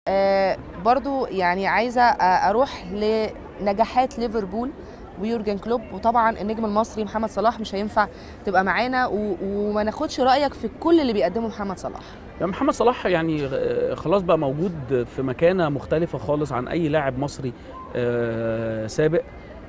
آه برضو يعني عايزه آه، اروح لنجاحات ليفربول ويورجن كلوب وطبعا النجم المصري محمد صلاح مش هينفع تبقى معانا و- وما ناخدش رايك في كل اللي بيقدمه محمد صلاح يعني محمد صلاح يعني آه، خلاص بقى موجود في مكانه مختلفه خالص عن اي لاعب مصري آه، سابق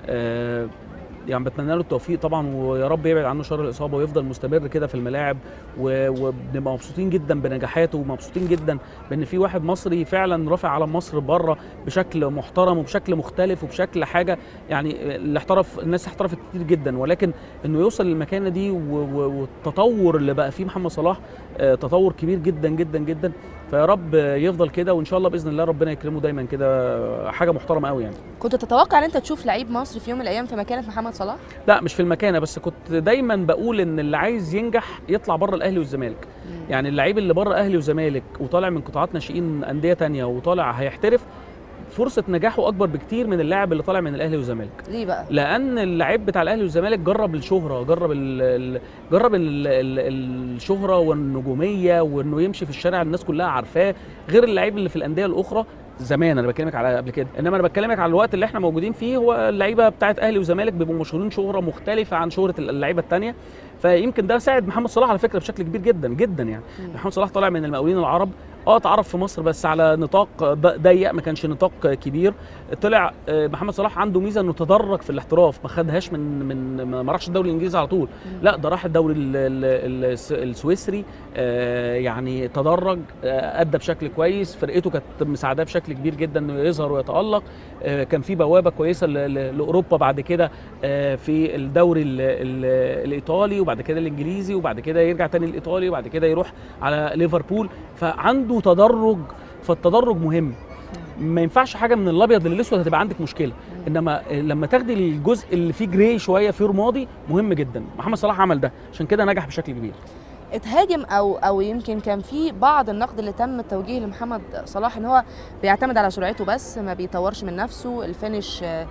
آه، يعني بتمنى له التوفيق طبعا ويا رب يبعد عنه شر الاصابه ويفضل مستمر كده في الملاعب و- وبنبقى مبسوطين جدا بنجاحاته ومبسوطين جدا بان في واحد مصري فعلا رافع علم مصر بره بشكل محترم وبشكل مختلف وبشكل حاجه يعني اللي احترف الناس احترفت كتير جدا ولكن انه يوصل للمكانه دي و- و- والتطور اللي بقى فيه محمد صلاح آه، تطور كبير جدا جدا جدا فيا رب يفضل كده وان شاء الله باذن الله ربنا يكرمه دايما كده حاجه محترمه قوي يعني كنت تتوقع ان انت تشوف لعيب مصري في يوم من الايام في مكانه محمد صلاح لا مش في المكانه بس كنت دايما بقول ان اللي عايز ينجح يطلع بره الاهلي والزمالك يعني اللعيب اللي بره اهلي وزمالك وطالع من قطاعات ناشئين انديه تانية وطالع هيحترف فرصه نجاحه اكبر بكتير من اللاعب اللي طالع من الاهلي والزمالك ليه بقى لان اللعيب بتاع الاهلي والزمالك جرب الشهره جرب ال ال جرب ال ال الشهره والنجوميه وانه يمشي في الشارع الناس كلها عارفاه غير اللعيب اللي في الانديه الاخرى زمان انا بكلمك على قبل كده انما انا بكلمك على الوقت اللي احنا موجودين فيه هو اللعيبه بتاعت اهلي وزمالك بيبقوا مشهورين شهره مختلفه عن شهره اللعيبه الثانيه فيمكن ده ساعد محمد صلاح على فكره بشكل كبير جدا جدا يعني مم. محمد صلاح طالع من المقاولين العرب اه اتعرف في مصر بس على نطاق ض- ضيق ما كانش نطاق كبير طلع آه، محمد صلاح عنده ميزه انه تدرج في الاحتراف ما خدهاش من من ما ما راحش الدوري الانجليزي على طول لا ده راح الدوري ال- ال- الس- السويسري آه، يعني تدرج آه، ادى بشكل كويس فرقته كانت مساعداه بشكل كبير جدا انه يظهر ويتالق آه، كان في بوابه كويسه ل- ل- لاوروبا بعد كده آه، في الدوري ال- ال- الايطالي وبعد كده الانجليزي وبعد كده يرجع تاني الايطالي وبعد كده يروح على ليفربول فعنده تدرج فالتدرج مهم ما ينفعش حاجه من الابيض للاسود هتبقى عندك مشكله انما لما تاخدي الجزء اللي فيه جراي شويه فيه رمادي مهم جدا محمد صلاح عمل ده عشان كده نجح بشكل كبير اتهاجم او او يمكن كان في بعض النقد اللي تم التوجيه لمحمد صلاح ان هو بيعتمد على سرعته بس ما بيطورش من نفسه الفينش آه،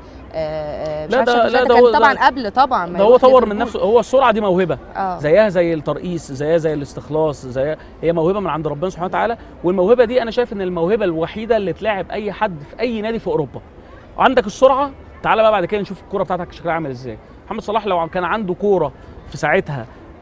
آه، مش لا عارفة ده- شكله لا شكله ده كان هو- طبعا ده- قبل طبعا ما ده هو يروح طور من ليفربول. نفسه هو السرعه دي موهبه اه زيها زي الترقيص زيها زي الاستخلاص زي هي موهبه من عند ربنا سبحانه وتعالى والموهبه دي انا شايف ان الموهبه الوحيده اللي تلاعب اي حد في اي نادي في اوروبا عندك السرعه تعالى بقى بعد كده نشوف الكوره بتاعتك شكلها عامل ازاي محمد صلاح لو كان عنده كوره في ساعتها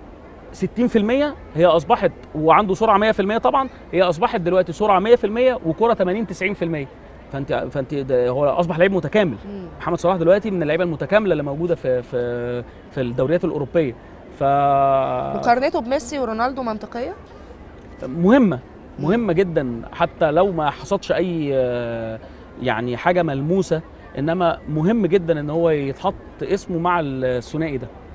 60% هي اصبحت وعنده سرعه 100% طبعا هي اصبحت دلوقتي سرعه 100% وكوره 80 90% فانت فانت ده هو اصبح لعيب متكامل مم. محمد صلاح دلوقتي من اللعيبه المتكامله اللي موجوده في في في الدوريات الاوروبيه ف مقارنته بميسي ورونالدو منطقيه مهمه مهمه جدا حتى لو ما حصلش اي آه، يعني حاجه ملموسه انما مهم جدا ان هو يتحط اسمه مع الثنائي ده